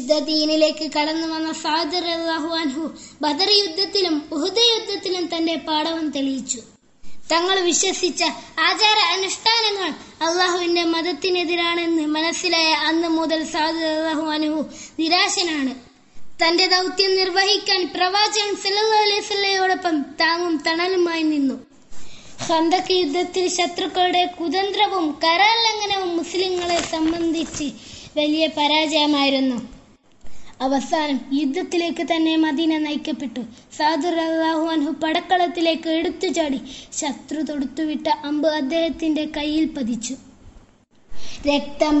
ദീനിലേക്ക് കടന്നു വന്ന സാദർ അള്ളാഹു അൻഹു ബദർ യുദ്ധത്തിലും ഉഹുദ യുദ്ധത്തിലും തന്റെ പാടവം തെളിയിച്ചു തങ്ങൾ വിശ്വസിച്ച ആചാര അനുഷ്ഠാനങ്ങൾ അള്ളാഹുവിന്റെ മതത്തിനെതിരാണെന്ന് മനസ്സിലായ അന്ന് മുതൽ സാദർ അള്ളാഹു അൻഹു നിരാശനാണ് തന്റെ ദൗത്യം നിർവഹിക്കാൻ പ്രവാചകൻ സല്ലല്ലാഹു അലൈഹി വസല്ലമയോടൊപ്പം താങ്ങും തണലുമായി നിന്നു ഖന്തക് യുദ്ധത്തിൽ ശത്രുക്കളുടെ കുതന്ത്രവും കരാർ ലംഘനവും മുസ്ലിങ്ങളെ സംബന്ധിച്ച് വലിയ പരാജയമായിരുന്നു അവസാനം യുദ്ധത്തിലേക്ക് തന്നെ മദീന നയിക്കപ്പെട്ടു സാദുർ അള്ളാഹു അൻഹു പടക്കളത്തിലേക്ക് എടുത്തു ചാടി ശത്രു തൊടുത്തുവിട്ട അമ്പ് അദ്ദേഹത്തിന്റെ കയ്യിൽ പതിച്ചു രക്തം